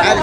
عارف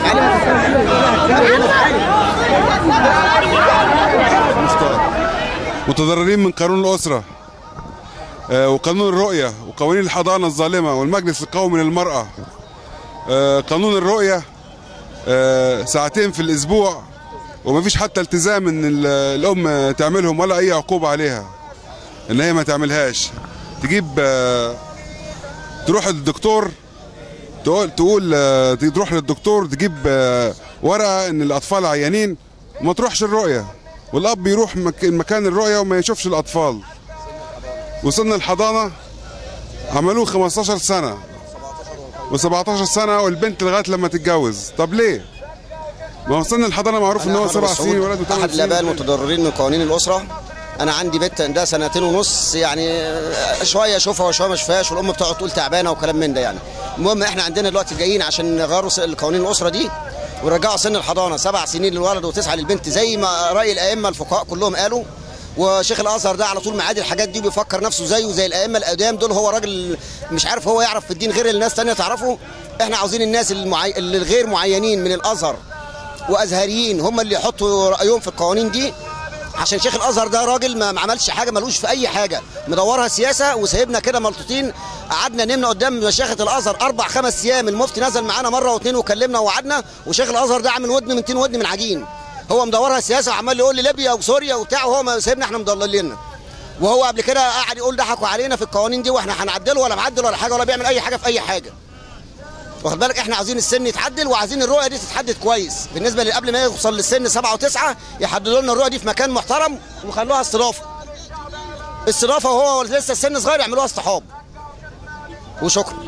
متضررين من قانون الأسرة آه، وقانون الرؤية وقوانين الحضانة الظالمة والمجلس القومي للمرأة آه، قانون الرؤية آه، ساعتين في الأسبوع ومفيش حتى التزام إن ال- الأم تعملهم ولا أي عقوبة عليها إن هي ما تعملهاش تجيب آه، تروح للدكتور تقول تقول آه، تروح للدكتور تجيب آه، ورقة إن الأطفال عيانين وما تروحش الرؤية والأب يروح مك- مكان الرؤية وما يشوفش الأطفال وصلنا الحضانة عملوه 15 سنة و17 سنة والبنت لغاية لما تتجوز طب ليه؟ ما وصلنا الحضانة معروف ان هو سبع سنين ولد وثمان احد الاباء سنين المتضررين من قوانين الاسره انا عندي بنت عندها سنتين ونص يعني شويه اشوفها وشويه ما اشوفهاش والام بتقعد تقول تعبانه وكلام من ده يعني المهم احنا عندنا دلوقتي جايين عشان نغيروا س- قوانين الاسره دي ورجعوا سن الحضانه سبع سنين للولد وتسعه للبنت زي ما راي الائمه الفقهاء كلهم قالوا وشيخ الازهر ده على طول معادي الحاجات دي وبيفكر نفسه زيه زي الائمه القدام دول هو راجل مش عارف هو يعرف في الدين غير الناس تانية تعرفه احنا عاوزين الناس المعي... اللي الغير معينين من الازهر وازهريين هم اللي يحطوا رايهم في القوانين دي عشان شيخ الازهر ده راجل ما ما عملش حاجه ملوش في اي حاجه مدورها سياسه وسايبنا كده ملطوطين قعدنا نمنا قدام مشيخه الازهر اربع خمس ايام المفتي نزل معانا مره واثنين وكلمنا ووعدنا وشيخ الازهر ده عامل ودن من تين ودن من عجين هو مدورها سياسه وعمال يقول لي ليبيا وسوريا وبتاع وهو ما سايبنا احنا مضلليننا وهو قبل كده قاعد يقول ضحكوا علينا في القوانين دي واحنا هنعدله ولا معدل ولا حاجه ولا بيعمل اي حاجه في اي حاجه واخد بالك احنا عاوزين السن يتعدل وعايزين الرؤيه دي تتحدد كويس بالنسبه اللي قبل ما يوصل للسن سبعة وتسعة يحددوا لنا الرؤيه دي في مكان محترم ويخلوها استضافه استضافه وهو لسه السن صغير يعملوها اصطحاب وشكرا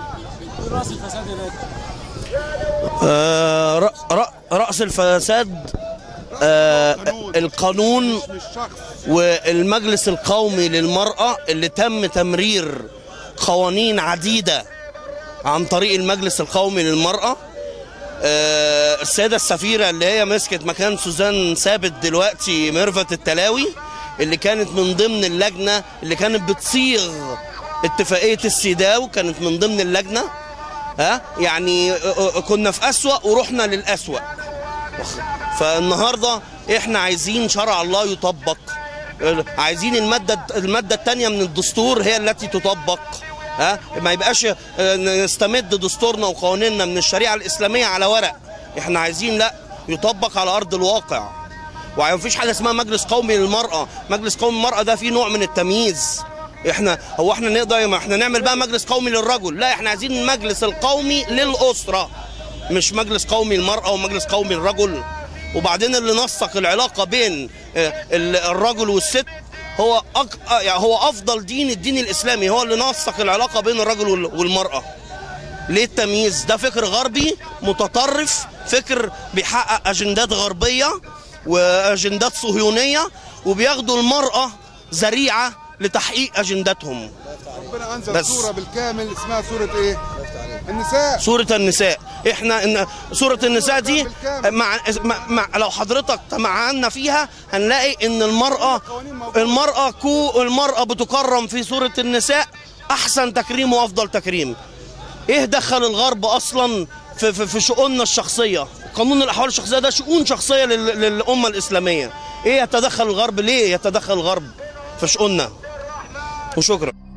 آه، ر- ر- رأس الفساد آه، القانون والمجلس القومي للمرأة اللي تم تمرير قوانين عديدة عن طريق المجلس القومي للمرأة آه، السيدة السفيرة اللي هي مسكت مكان سوزان ثابت دلوقتي ميرفت التلاوي اللي كانت من ضمن اللجنة اللي كانت بتصيغ اتفاقية السيداو كانت من ضمن اللجنة ها يعني آه، آه، كنا في أسوأ ورحنا للأسوأ فالنهارده احنا عايزين شرع الله يطبق عايزين الماده الماده الثانيه من الدستور هي التي تطبق ها ما يبقاش آه، نستمد دستورنا وقوانيننا من الشريعه الاسلاميه على ورق احنا عايزين لا يطبق على ارض الواقع ومفيش حاجه اسمها مجلس قومي للمراه مجلس قومي للمراه ده فيه نوع من التمييز احنا هو احنا نقدر ما احنا نعمل بقى مجلس قومي للرجل لا احنا عايزين المجلس القومي للاسره مش مجلس قومي للمراه ومجلس قومي للرجل وبعدين اللي نسق العلاقه بين آه، ال- الرجل والست هو أك... آه، يعني هو افضل دين الدين الاسلامي هو اللي نسق العلاقه بين الرجل وال- والمراه ليه التمييز ده فكر غربي متطرف فكر بيحقق اجندات غربيه واجندات صهيونيه وبياخدوا المراه ذريعه لتحقيق اجنداتهم ربنا انزل بس. سورة بالكامل اسمها سورة ايه؟ النساء سورة النساء احنا ان سورة النساء دي مع, مع, مع لو حضرتك معانا فيها هنلاقي ان المرأة المرأة كو المرأة بتكرم في سورة النساء احسن تكريم وافضل تكريم ايه دخل الغرب اصلا في, في, في شؤوننا الشخصية قانون الاحوال الشخصية ده شؤون شخصية لل- للامة الاسلامية ايه يتدخل الغرب ليه يتدخل الغرب في شؤوننا وشكرا